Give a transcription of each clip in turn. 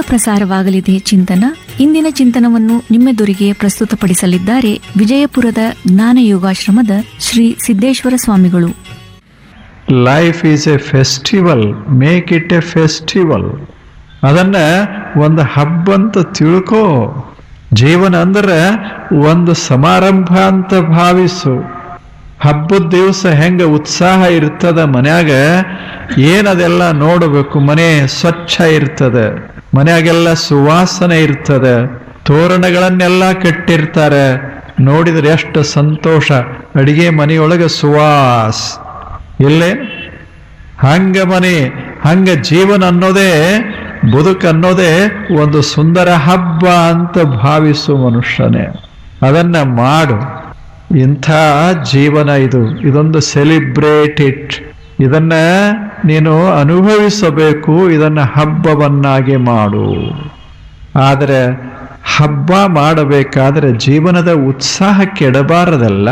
ಪ್ರಸಾರವಾಗಲಿದೆ ಚಿಂತನ ಇಂದಿನ ಚಿಂತನವನ್ನು ನಿಮ್ಮೆದುರಿಗೆ ಪ್ರಸ್ತುತಪಡಿಸಲಿದ್ದಾರೆ ವಿಜಯಪುರದ ಜ್ಞಾನ ಯೋಗಾಶ್ರಮದ ಶ್ರೀ ಸಿದ್ದೇಶ್ವರ ಸ್ವಾಮಿಗಳು life is a festival make it a festival ಅದನ್ನ ಒಂದು ಹಬ್ಬ ಅಂತ ತಿಳ್ಕೋ ಜೀವನ ಅಂದ್ರೆ ಒಂದು ಸಮಾರಂಭ ಅಂತ ಭಾವಿಸು ಹಬ್ಬದ ದಿವಸ ಹೆಂಗ ಉತ್ಸಾಹ ಇರ್ತದ ಮನ್ಯಾಗ ಏನದೆಲ್ಲ ನೋಡಬೇಕು ಮನೆ ಸ್ವಚ್ಛ ಇರ್ತದೆ ಮನ್ಯಾಗೆಲ್ಲ ಸುವಾಸನೆ ಇರ್ತದೆ ತೋರಣಗಳನ್ನೆಲ್ಲ ಕಟ್ಟಿರ್ತಾರೆ ನೋಡಿದ್ರೆ ಎಷ್ಟು ಸಂತೋಷ ಅಡಿಗೆ ಮನೆಯೊಳಗೆ ಸುವಾಸ್ ಇಲ್ಲೇ ಹಂಗ ಮನೆ ಹಂಗ ಜೀವನ ಅನ್ನೋದೇ ಬದುಕು ಅನ್ನೋದೇ ಒಂದು ಸುಂದರ ಹಬ್ಬ ಅಂತ ಭಾವಿಸು ಮನುಷ್ಯನೇ ಅದನ್ನ ಮಾಡು ಇಂಥ ಜೀವನ ಇದು ಇದೊಂದು ಸೆಲಿಬ್ರೇಟ್ ಇಟ್ ಇದನ್ನ ನೀನು ಅನುಭವಿಸಬೇಕು ಇದನ್ನ ಹಬ್ಬವನ್ನಾಗಿ ಮಾಡು ಆದರೆ ಹಬ್ಬ ಮಾಡಬೇಕಾದ್ರೆ ಜೀವನದ ಉತ್ಸಾಹ ಕೆಡಬಾರದಲ್ಲ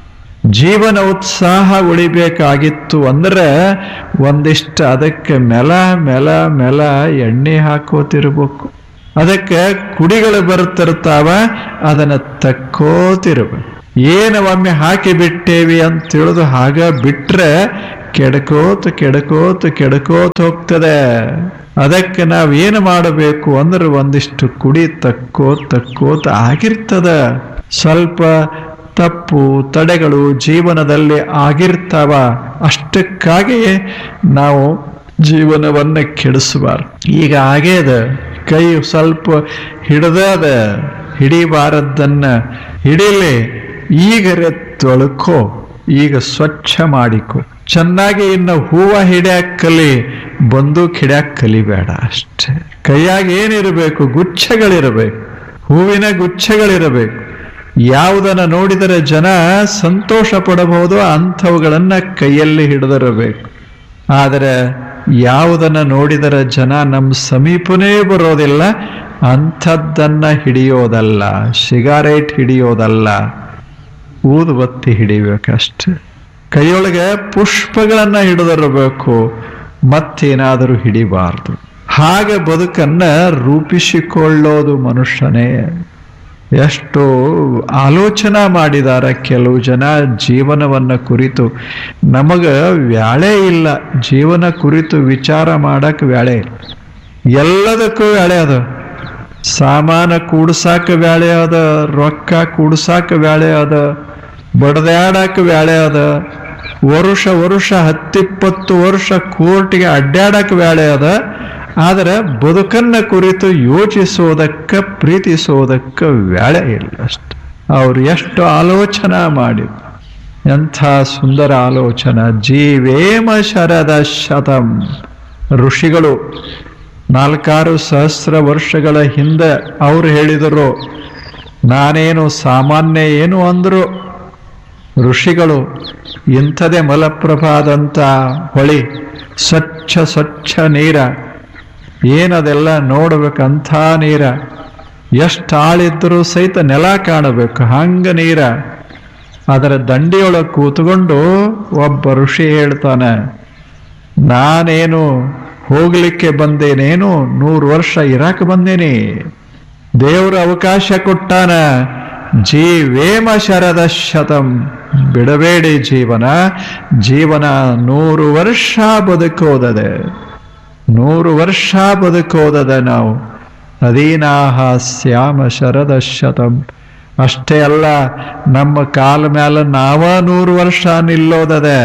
ಜೀವನ ಉತ್ಸಾಹ ಉಳಿಬೇಕಾಗಿತ್ತು ಅಂದ್ರೆ ಒಂದಿಷ್ಟು ಅದಕ್ಕೆ ಮೆಲ ಮೆಲ ಮೆಲ ಎಣ್ಣೆ ಹಾಕೋತಿರ್ಬೇಕು ಅದಕ್ಕೆ ಕುಡಿಗಳು ಬರ್ತಿರ್ತಾವ ಅದನ್ನ ತಕ್ಕೋತಿರ್ಬೇಕು ಏನು ಒಮ್ಮೆ ಹಾಕಿ ಬಿಟ್ಟೇವಿ ಅಂತ ತಿಳಿದು ಹಾಗ ಬಿಟ್ರೆ ಕೆಡಕೋತ ಕೆಡಕೋತ ಕೆಡಕೋತ ಹೋಗ್ತದೆ ಅದಕ್ಕೆ ನಾವೇನು ಮಾಡಬೇಕು ಅಂದ್ರೆ ಒಂದಿಷ್ಟು ಕುಡಿ ತಕ್ಕೋತ್ ತಕ್ಕೋತ ಆಗಿರ್ತದ ಸ್ವಲ್ಪ ತಪ್ಪು ತಡೆಗಳು ಜೀವನದಲ್ಲಿ ಆಗಿರ್ತಾವ ಅಷ್ಟಕ್ಕಾಗಿಯೇ ನಾವು ಜೀವನವನ್ನ ಕೆಡಿಸಬಾರ್ದು ಈಗ ಆಗ್ಯದ ಕೈ ಸ್ವಲ್ಪ ಹಿಡ್ದದ ಹಿಡಿಬಾರದನ್ನ ಹಿಡಿಲಿ ಈಗರೆ ತೊಳ್ಕೋ ಈಗ ಸ್ವಚ್ಛ ಮಾಡಿಕೊ ಚೆನ್ನಾಗಿ ಇನ್ನು ಹೂವ ಹಿಡ್ಯಾಕ ಕಲಿ ಬಂದೂಕ್ ಹಿಡ್ಯಾಕ ಕಲಿಬೇಡ ಅಷ್ಟೇ ಕೈಯಾಗ ಏನಿರಬೇಕು ಗುಚ್ಛಗಳಿರಬೇಕು ಹೂವಿನ ಗುಚ್ಛಗಳಿರಬೇಕು ಯಾವುದನ್ನ ನೋಡಿದರೆ ಜನ ಸಂತೋಷ ಪಡಬಹುದು ಅಂಥವುಗಳನ್ನ ಕೈಯಲ್ಲಿ ಹಿಡಿದಿರಬೇಕು ಆದರೆ ಯಾವುದನ್ನ ನೋಡಿದರೆ ಜನ ನಮ್ಮ ಸಮೀಪನೇ ಬರೋದಿಲ್ಲ ಅಂಥದ್ದನ್ನ ಹಿಡಿಯೋದಲ್ಲ ಸಿಗಾರೇಟ್ ಹಿಡಿಯೋದಲ್ಲ ಊದುಬತ್ತಿ ಹಿಡಿಬೇಕಷ್ಟೆ ಕೈಯೊಳಗೆ ಪುಷ್ಪಗಳನ್ನ ಹಿಡಿದಿರಬೇಕು ಮತ್ತೇನಾದರೂ ಹಿಡಿಬಾರ್ದು ಹಾಗೆ ಬದುಕನ್ನ ರೂಪಿಸಿಕೊಳ್ಳೋದು ಮನುಷ್ಯನೇ ಎಷ್ಟು ಆಲೋಚನಾ ಮಾಡಿದಾರ ಕೆಲವು ಜನ ಜೀವನವನ್ನ ಕುರಿತು ನಮಗ ವ್ಯಾಳೆ ಇಲ್ಲ ಜೀವನ ಕುರಿತು ವಿಚಾರ ಮಾಡಕ್ ವ್ಯಾಳೆ ಇಲ್ಲ ಎಲ್ಲದಕ್ಕೂ ವ್ಯಾಳೆ ಅದ ಸಾಮಾನ ಕೂಡ್ಸಾಕ ವ್ಯಾಳೆ ಅದ ರೊಕ್ಕ ಕೂಡ್ಸಾಕ ವ್ಯಾಳೆ ಅದ ಬಡದಾಡಕ ವ್ಯಾಳೆ ಅದ ವರುಷ ವರುಷ ಹತ್ತಿಪ್ಪತ್ತು ವರ್ಷ ಕೋರ್ಟ್ಗೆ ಅಡ್ಡಾಡಕ ವ್ಯಾಳೆ ಅದ ಆದರೆ ಬದುಕನ್ನ ಕುರಿತು ಯೋಚಿಸೋದಕ್ಕೆ ಪ್ರೀತಿಸೋದಕ್ಕೆ ವ್ಯಾಳೆ ಇಲ್ಲ ಅಷ್ಟೆ ಅವ್ರು ಎಷ್ಟು ಆಲೋಚನಾ ಮಾಡಿದ್ರು ಎಂಥ ಸುಂದರ ಆಲೋಚನಾ ಜೀವೇಮ ಶರದ ಶತಂ ಋಷಿಗಳು ನಾಲ್ಕಾರು ಸಹಸ್ರ ವರ್ಷಗಳ ಹಿಂದೆ ಅವ್ರು ಹೇಳಿದರು ನಾನೇನು ಸಾಮಾನ್ಯ ಏನು ಅಂದರು ಋಷಿಗಳು ಇಂಥದೇ ಮಲಪ್ರಭಾದಂಥ ಹೊಳಿ ಸ್ವಚ್ಛ ಸ್ವಚ್ಛ ನೀರ ಏನದೆಲ್ಲ ನೋಡ್ಬೇಕಂಥ ನೀರ ಎಷ್ಟು ಆಳಿದ್ರೂ ಸಹಿತ ನೆಲ ಕಾಣಬೇಕು ಹಂಗ ನೀರ ಅದರ ದಂಡಿಯೊಳಗೆ ಕೂತ್ಕೊಂಡು ಒಬ್ಬ ಋಷಿ ಹೇಳ್ತಾನೆ ನಾನೇನು ಹೋಗ್ಲಿಕ್ಕೆ ಬಂದೇನೇನು ನೂರು ವರ್ಷ ಇರಾಕ ಬಂದೇನಿ ದೇವರು ಅವಕಾಶ ಕೊಟ್ಟಾನ ಜೀವೇಮ ಶರದ ಶತಂ ಬಿಡಬೇಡಿ ಜೀವನ ಜೀವನ ನೂರು ವರ್ಷ ಬದುಕೋದದೆ ನೂರು ವರ್ಷ ಬದುಕೋದದ ನಾವು ಅಧೀನಾಹ ಸ್ಯಾಮ ಶರದ ಶತಂ ಅಷ್ಟೇ ಅಲ್ಲ ನಮ್ಮ ಕಾಲ ಮೇಲೆ ನಾವ ನೂರು ವರ್ಷ ನಿಲ್ಲೋದದೆ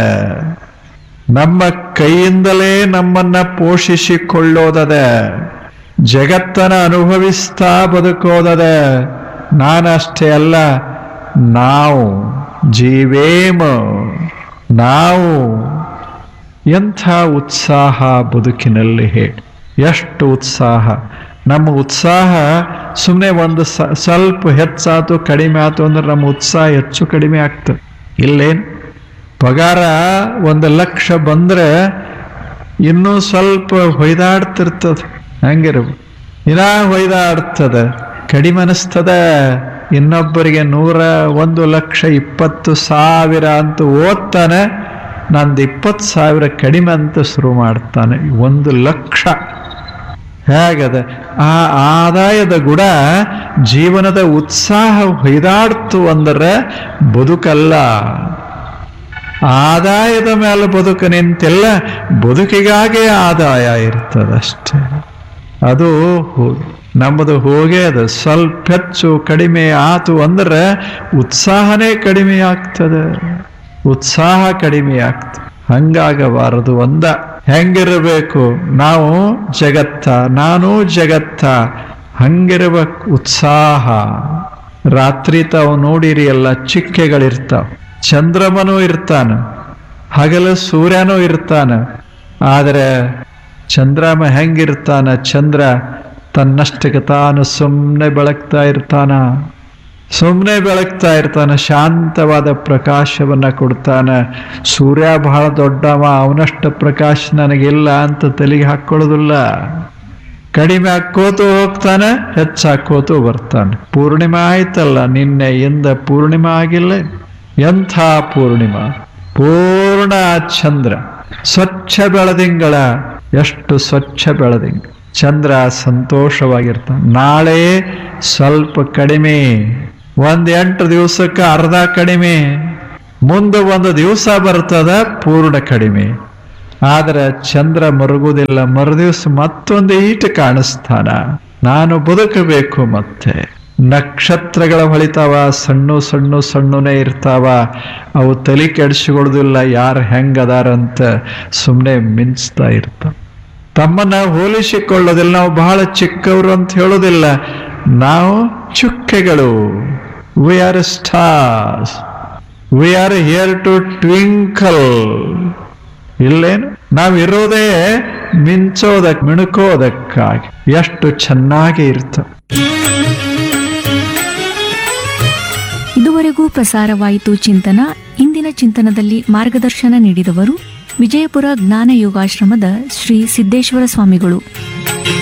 ನಮ್ಮ ಕೈಯಿಂದಲೇ ನಮ್ಮನ್ನ ಪೋಷಿಸಿಕೊಳ್ಳೋದದೆ ಜಗತ್ತನ ಅನುಭವಿಸ್ತಾ ಬದುಕೋದದೆ ನಾನಷ್ಟೇ ಅಲ್ಲ ನಾವು ಜೀವೇಮ ನಾವು ಎಂಥ ಉತ್ಸಾಹ ಬದುಕಿನಲ್ಲಿ ಹೇಳಿ ಎಷ್ಟು ಉತ್ಸಾಹ ನಮ್ಮ ಉತ್ಸಾಹ ಸುಮ್ಮನೆ ಒಂದು ಸ- ಸ್ವಲ್ಪ ಹೆಚ್ಚಾತು ಕಡಿಮೆ ಆತು ಅಂದ್ರೆ ನಮ್ಮ ಉತ್ಸಾಹ ಹೆಚ್ಚು ಕಡಿಮೆ ಆಗ್ತದೆ ಇಲ್ಲೇನು ಪಗಾರ ಒಂದು ಲಕ್ಷ ಬಂದ್ರೆ ಇನ್ನೂ ಸ್ವಲ್ಪ ಹೊಯ್ದಾಡ್ತಿರ್ತದೆ ಹಂಗಿರ್ಬೇಕು ಇನ್ನ ಹೊಯ್ದಾಡ್ತದೆ ಕಡಿಮೆ ಅನಿಸ್ತದ ಇನ್ನೊಬ್ಬರಿಗೆ ನೂರ ಒಂದು ಲಕ್ಷ ಇಪ್ಪತ್ತು ಸಾವಿರ ಅಂತ ಓದ್ತಾನೆ ನಂದು ಇಪ್ಪತ್ತು ಸಾವಿರ ಕಡಿಮೆ ಅಂತ ಶುರು ಮಾಡ್ತಾನೆ ಒಂದು ಲಕ್ಷ ಹೇಗದ ಆ ಆದಾಯದ ಗುಡ ಜೀವನದ ಉತ್ಸಾಹ ಹೊಯ್ದಾಡ್ತು ಅಂದರೆ ಬದುಕಲ್ಲ ಆದಾಯದ ಮೇಲೆ ಬದುಕು ನಿಂತಿಲ್ಲ ಬದುಕಿಗಾಗೆ ಆದಾಯ ಇರ್ತದಷ್ಟೇ ಅದು ಹೋ- ನಮ್ಮದು ಹೋಗೇ ಅದು ಸ್ವಲ್ಪ ಹೆಚ್ಚು ಕಡಿಮೆ ಆತು ಅಂದ್ರೆ ಉತ್ಸಾಹನೇ ಕಡಿಮೆ ಆಗ್ತದೆ ಉತ್ಸಾಹ ಕಡಿಮೆ ಆಗ್ತದೆ ಹಂಗಾಗಬಾರದು ಒಂದ ಹೆಂಗಿರಬೇಕು ನಾವು ಜಗತ್ತ ನಾನು ಜಗತ್ತ ಹಂಗಿರ್ಬೇಕು ಉತ್ಸಾಹ ರಾತ್ರಿ ತಾವು ನೋಡಿರಿ ಎಲ್ಲ ಚಿಕ್ಕೆಗಳಿರ್ತಾವ ಚಂದ್ರಮನೂ ಇರ್ತಾನ ಹಗಲು ಸೂರ್ಯನೂ ಇರ್ತಾನ ಆದರೆ ಚಂದ್ರಮ ಹೆಂಗಿರ್ತಾನ ಚಂದ್ರ ತನ್ನಷ್ಟಕ್ಕೆ ತಾನು ಸುಮ್ಮನೆ ಬೆಳಗ್ತಾ ಇರ್ತಾನ ಸುಮ್ಮನೆ ಬೆಳಗ್ತಾ ಇರ್ತಾನ ಶಾಂತವಾದ ಪ್ರಕಾಶವನ್ನ ಕೊಡ್ತಾನ ಸೂರ್ಯ ಬಹಳ ದೊಡ್ಡವ ಅವನಷ್ಟು ಪ್ರಕಾಶ ನನಗಿಲ್ಲ ಅಂತ ತಲೆಗೆ ಹಾಕೊಳ್ಳೋದಿಲ್ಲ ಕಡಿಮೆ ಹಾಕೋತು ಹೋಗ್ತಾನೆ ಹೆಚ್ಚಾಕೋತು ಬರ್ತಾನೆ ಪೂರ್ಣಿಮಾ ಆಯ್ತಲ್ಲ ನಿನ್ನೆಯಿಂದ ಪೂರ್ಣಿಮಾ ಆಗಿಲ್ಲ ಎಂಥ ಪೂರ್ಣಿಮಾ ಪೂರ್ಣ ಚಂದ್ರ ಸ್ವಚ್ಛ ಬೆಳದಿಂಗಳ ಎಷ್ಟು ಸ್ವಚ್ಛ ಬೆಳದಿಂಗ ಚಂದ್ರ ಸಂತೋಷವಾಗಿರ್ತಾನೆ ನಾಳೆ ಸ್ವಲ್ಪ ಕಡಿಮೆ ಒಂದ್ ಎಂಟು ದಿವಸಕ್ಕೆ ಅರ್ಧ ಕಡಿಮೆ ಮುಂದೆ ಒಂದು ದಿವಸ ಬರ್ತದ ಪೂರ್ಣ ಕಡಿಮೆ ಆದ್ರೆ ಚಂದ್ರ ಮರುಗುವುದಿಲ್ಲ ಮರುದಿವ್ಸ ಮತ್ತೊಂದು ಈಟ ಕಾಣಿಸ್ತಾನ ನಾನು ಬದುಕಬೇಕು ಮತ್ತೆ ನಕ್ಷತ್ರಗಳ ಹೊಳಿತಾವ ಸಣ್ಣ ಸಣ್ಣ ಸಣ್ಣನೇ ಇರ್ತಾವ ಅವು ತಲೆ ಕೆಡಿಸಿಕೊಳ್ಳೋದಿಲ್ಲ ಯಾರು ಹೆಂಗದಾರಂತ ಸುಮ್ಮನೆ ಮಿಂಚ್ತಾ ಇರ್ತಾವ ತಮ್ಮನ್ನ ಹೋಲಿಸಿಕೊಳ್ಳೋದಿಲ್ಲ ನಾವು ಬಹಳ ಚಿಕ್ಕವರು ಅಂತ ಹೇಳೋದಿಲ್ಲ ನಾವು ಚುಕ್ಕೆಗಳು we are stars we are here to twinkle ಇಲ್ಲೇನು ನಾವಿರೋದೇ ಮಿಂಚೋದಕ್ ಮಿಣುಕೋದಕ್ಕಾಗಿ ಎಷ್ಟು ಚೆನ್ನಾಗಿ ಇರ್ತವೆ ಇದುವರೆಗೂ ಪ್ರಸಾರವಾಯಿತು ಚಿಂತನ ಇಂದಿನ ಚಿಂತನದಲ್ಲಿ ಮಾರ್ಗದರ್ಶನ ನೀಡಿದವರು ವಿಜಯಪುರ ಜ್ಞಾನ ಯೋಗಾಶ್ರಮದ ಶ್ರೀ ಸಿದ್ದೇಶ್ವರ ಸ್ವಾಮಿಗಳು